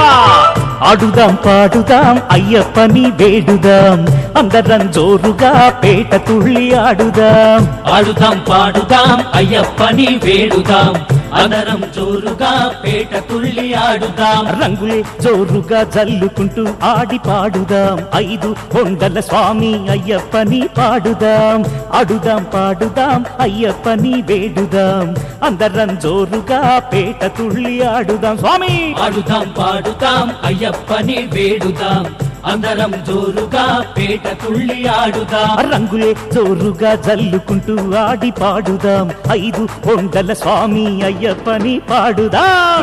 ఆడుదాం పాడుదాం అయ్యప్పని వేడుదాం అందరం జోరుగా పేట తుళ్ళి ఆడుదాం ఆడుదాం పాడుదాం అయ్యప్పని వేడుదాం అందరం జోరుగా పేట తుళ్ళి ఆడుదాం రంగులే జోరుగా జల్లుకుంటూ ఆడి పాడుదాం ఐదు కొండల స్వామి అయ్యప్పని పాడుదాం ఆడుదాం పాడుదాం అయ్యప్పని వేడుదాం అందరం జోరుగా పేట తుళ్ళి ఆడుదాం స్వామి ఆడుదాం పాడుదాం అయ్యప్పని వేడుదాం అందరం జోరుగా పేట తుళ్ళి ఆడుదాం రంగులే జోరుగా జల్లుకుంటూ ఆడి పాడుదాం ఐదు కొండల స్వామి అయ్యప్పని పాడుదాం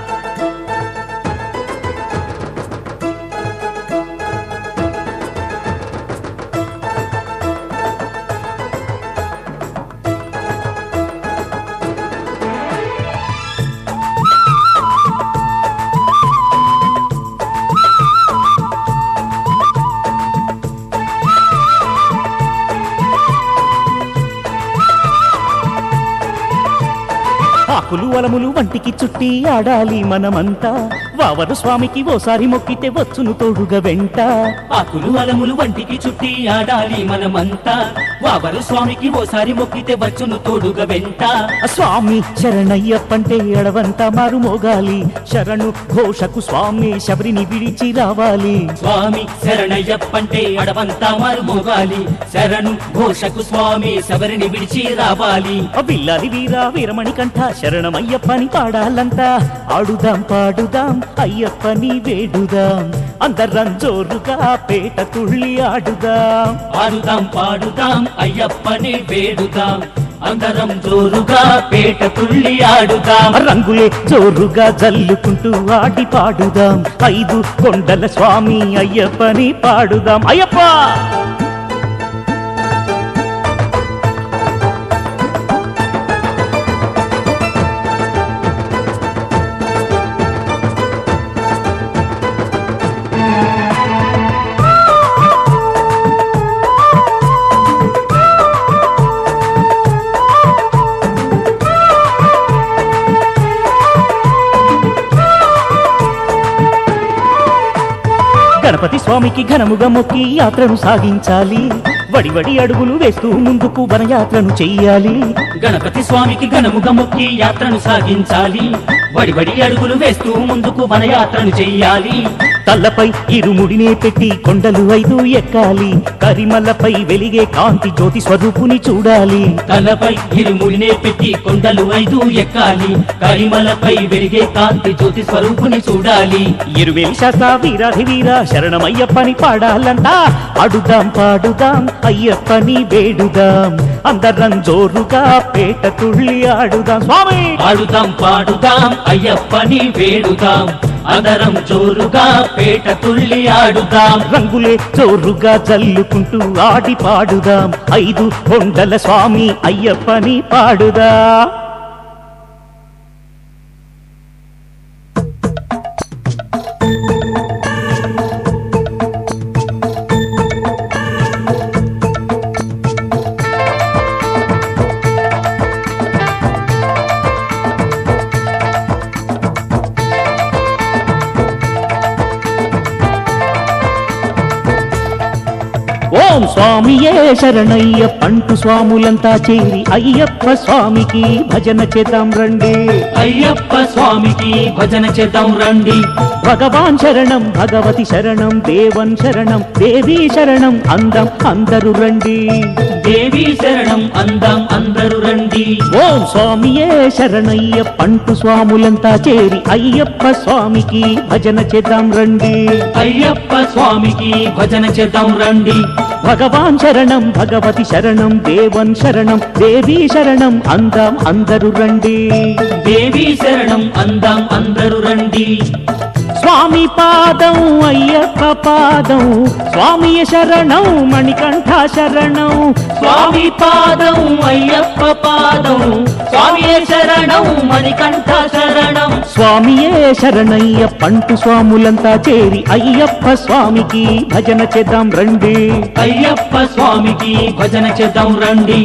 ఆకులు అలములు వంటికి చుట్టి ఆడాలి మనమంతా వావరు స్వామికి ఓసారి మొక్కితే వచ్చును తోడుగా వెంట ఆకులు అలములు వంటికి చుట్టి ఆడాలి మనమంతా వావరు స్వామికి ఓసారి మొక్కితే వచ్చును తోడుగా వెంట స్వామి శరణయ్యప్పంటే ఎడవంతా మారు మోగాలి శరణు ఘోషకు స్వామి శబరిని విడిచి రావాలి స్వామి శరణయ్యప్పంటే అడవంతా మారు మోగాలి శరణు ఘోషకు స్వామి శబరిని విడిచి రావాలి బిల్లాలి వీరా వీరమణి కంఠ శరణమయ్యప్పని పాడాలంతా ఆడుదాం పాడుదాం అయ్యప్పని వేడుదాం అందరం జోరుగా పేట తుళ్ళి ఆడుదాం ఆడుదాం పాడుదాం అయ్యప్పని వేడుదాం అందరం జోరుగా పేట తుళ్ళి ఆడుదాం రంగులే జోరుగా జల్లుకుంటూ ఆడి పాడుదాం ఐదు కొండల స్వామి అయ్యప్పని పాడుదాం అయ్యప్ప గణపతి స్వామికి ఘనముగా మొక్కి యాత్రను సాగించాలి వడివడి అడుగులు వేస్తూ ముందుకు వనయాత్రను చెయ్యాలి గణపతి స్వామికి ఘనముగా మొక్కి యాత్రను సాగించాలి వడివడి అడుగులు వేస్తూ ముందుకు వనయాత్రను చెయ్యాలి తల్లపై ఇరుముడినే పెట్టి కొండలు ఐదు ఎక్కాలి కరిమల్లపై వెలిగే కాంతి జ్యోతి స్వరూపుని చూడాలి తలపై ఇరుముడినే పెట్టి కొండలు ఐదు ఎక్కాలి కరిమలపై వెలిగే కాంతి జ్యోతి స్వరూపుని చూడాలి ఇరువేలి శాస్త్ర వీరాధి వీర శరణమయ్యప్పని పాడాలంటా అడుదాం పాడుదాం అయ్యప్పని వేడుదాం అందరం జోరుగా పేట తుళ్ళి ఆడుదాం స్వామి ఆడుదాం పాడుదాం అయ్యప్పని వేడుదాం అందరం జోరుగా పేట తుళ్ళి ఆడుదాం రంగులే జోరుగా జల్లుకుంటూ ఆడి పాడుదాం ఐదు కొండల స్వామి అయ్యప్పని పాడుదా ఓం స్వామియే శరణయ్య పంటు స్వాములంతా చేరి అయ్యప్ప స్వామికి భజన చేద్దాం రండి అయ్యప్ప స్వామికి భజన చేద్దాం రండి భగవాన్ శరణం భగవతి శరణం దేవన్ శరణం దేవీ శరణం అందం అందరూ రండి దేవి శరణం అందం అందరూ రండి ఓం స్వామియే శరణయ్య పంటు స్వాములంతా చేరి అయ్యప్ప స్వామికి భజన చేద్దాం రండి అయ్యప్ప స్వామికి భజన చేద్దాం రండి భగవాన్ శరణం భగవతి శరణం దేవన్ శరణం దేవీ శరణం అందం అందరూ రండి దేవి శరణం అందం అందరూ రండి స్వామి పాదం అయ్యప్ప పాదం స్వామి శరణం మణికంఠ శరణం స్వామి పాదం అయ్యప్ప పాదం స్వామి శరణం మణికంఠ శరణం స్వామియే శరణయ్య పంటు స్వాములంతా చేరి అయ్యప్ప స్వామికి భజన చేద్దాం రండి అయ్యప్ప స్వామికి భజన చేద్దాం రండి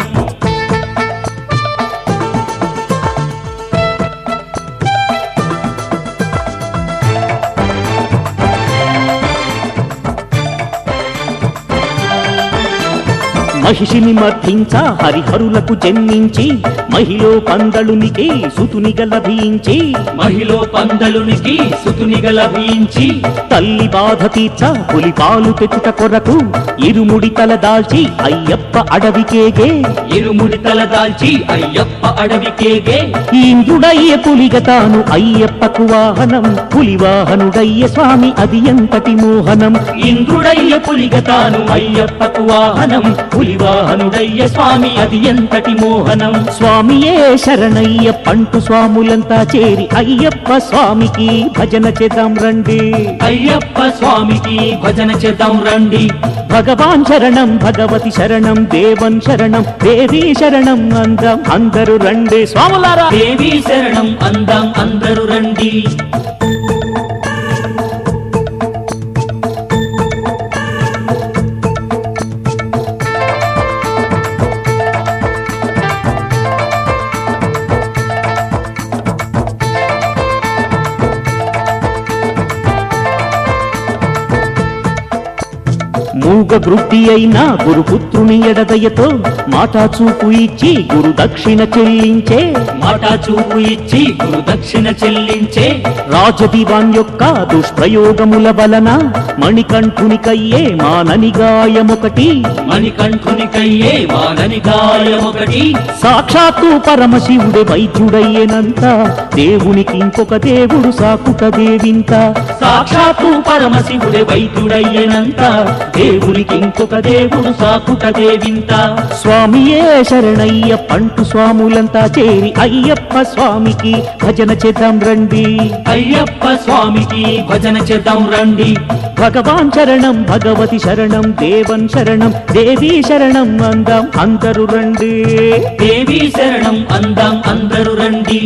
మహిషిని మర్థించ హరిహరులకు జన్మించి మహిలో పందళునికి సుతునిగ లభించి మహిలో పందలునికి సుతునిగ లభించి తల్లి బాధ తీర్చ పులి పాలు తెచ్చుట కొరకు ఇరుముడి తల దాల్చి అయ్యప్ప అడవికేగే ఇరుముడి తల దాల్చి అయ్యప్ప అడవికేగే ఇంద్రుడయ్య పులిగ తాను అయ్యప్పకు వాహనం పులి వాహనుడయ్య స్వామి అది ఎంతటి మోహనం ఇంద్రుడయ్య పులిగ తాను అయ్యప్పకు వాహనం పులివాహనుడయ్య స్వామి అది ఎంతటి మోహనం స్వామియే శరణయ్య పంటు స్వాములంతా చేరి అయ్యప్ప స్వామికి భజన చేద్దాం రండి అయ్యప్ప స్వామికి భజన చేద్దాం రండి భగవాన్ శరణం భగవతి శరణం దేవన్ శరణం దేవీ శరణం అందం అందరూ రండి స్వాములారా దేవి శరణం అందాం అందరూ రండి మూగ గృద్ధి అయిన గురుపుత్రుని ఎడదయతో మాట చూపు ఇచ్చి గురు దక్షిణ చెల్లించే మాట చూపు ఇచ్చి గురు దక్షిణ చెల్లించే రాజదివాన్ యొక్క దుష్ప్రయోగముల వలన మణికంఠునికయ్యే మానని గాయమొకటి మణికంఠునికయ్యే వానని గాయమొకటి సాక్షాత్తు పరమశివుడే వైద్యుడయ్యేనంత దేవునికి ఇంకొక దేవుడు సాకుట దేవింత సాక్షాత్తు పరమశివుడే వైద్యుడయ్యనంత దేవునికి ఇంకొక దేవుడు సాకుట దేవింత స్వామియే శరణయ్య పంటు స్వాములంతా చేరి అయ్యప్ప స్వామికి భజన చేద్దాం రండి అయ్యప్ప స్వామికి భజన చేద్దాం రండి భగవాన్ శరణం భగవతి శరణం దేవన్ శరణం దేవీ శరణం అందాం అందరూ రండి దేవి శరణం అందాం అందరూ రండి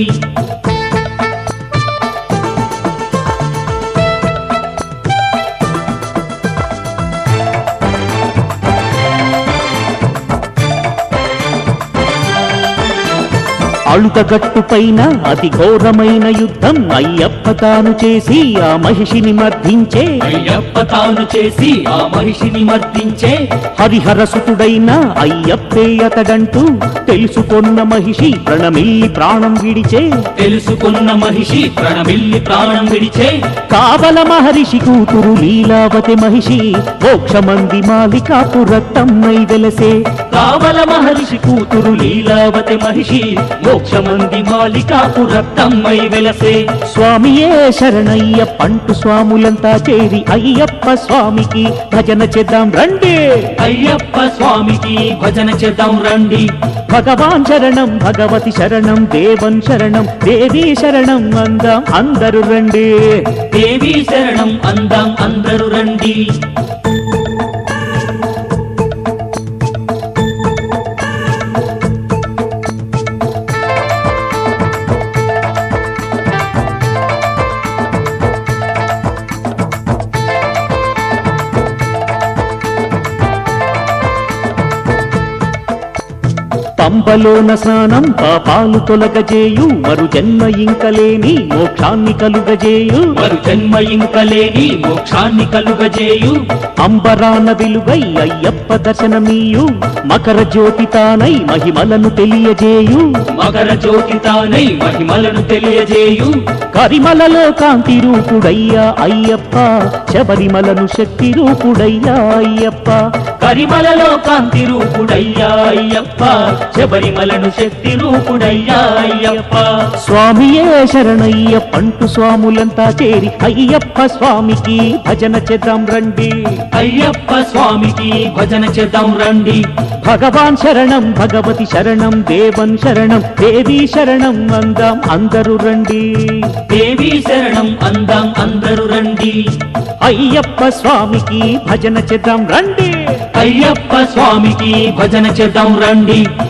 అళుతగట్టు పైన అతి ఘోరమైన యుద్ధం అయ్యప్ప తాను చేసి ఆ మహిషిని మర్దించే అయ్యప్ప తాను చేసి ఆ మహిషిని మర్దించే హరిహరసుతుడైన అయ్యప్పే అతడంటూ తెలుసుకొన్న మహిషి ప్రణమిల్లి ప్రాణం విడిచే తెలుసుకున్న మహిషి ప్రణమిల్లి ప్రాణం విడిచే కావల మహర్షి కూతురు లీలావతి మహిషి మోక్షమంది మాలికాపు రక్తమ్మై వెలసే కావల మహర్షి కూతురు లీలావతి మహిషి మోక్షమంది మాలికాపు రక్తమ్మై వెలసే స్వామియే శరణయ్య పంటు స్వాములంతా చేరి అయ్యప్ప స్వామికి భజన చేద్దాం రండి అయ్యప్ప స్వామికి భజన చేద్దాం రండి భగవాన్ శరణం భగవతి శరణం దేవన్ శరణం దేవీ శరణం అందాం అందరూ రండి దేవి శరణం అందాం అందరూ రండి పంబలోన స్నానం పాపాలు తొలగజేయు మరు జన్మ ఇంకలేని మోక్షాన్ని కలుగజేయు మరు జన్మ ఇంకలేని మోక్షాన్ని కలుగజేయు అంబరాన వెలుగై అయ్యప్ప దర్శనమీయు మకర జ్యోతి తానై మహిమలను తెలియజేయు మకర జ్యోతి తానై మహిమలను తెలియజేయు కరిమలలో కాంతి రూపుడయ్యా అయ్యప్ప శబరిమలను శక్తి రూపుడయ్యా అయ్యప్ప కరిమలలో కాంతి రూపుడయ్యా అయ్యప్ప శబరిమలను శక్తి రూపుడయ్యా అయ్యప్ప స్వామియే శరణయ్య పంటు స్వాములంతా చేరి అయ్యప్ప స్వామికి భజన చేద్దాం రండి అయ్యప్ప స్వామికి భజన చేద్దాం రండి భగవాన్ శరణం భగవతి శరణం దేవన్ శరణం దేవీ శరణం అందాం అందరూ రండి దేవి శరణం అందాం అందరూ రండి అయ్యప్ప స్వామికి భజన చేద్దాం రండి అయ్యప్ప స్వామికి భజన చేద్దాం రండి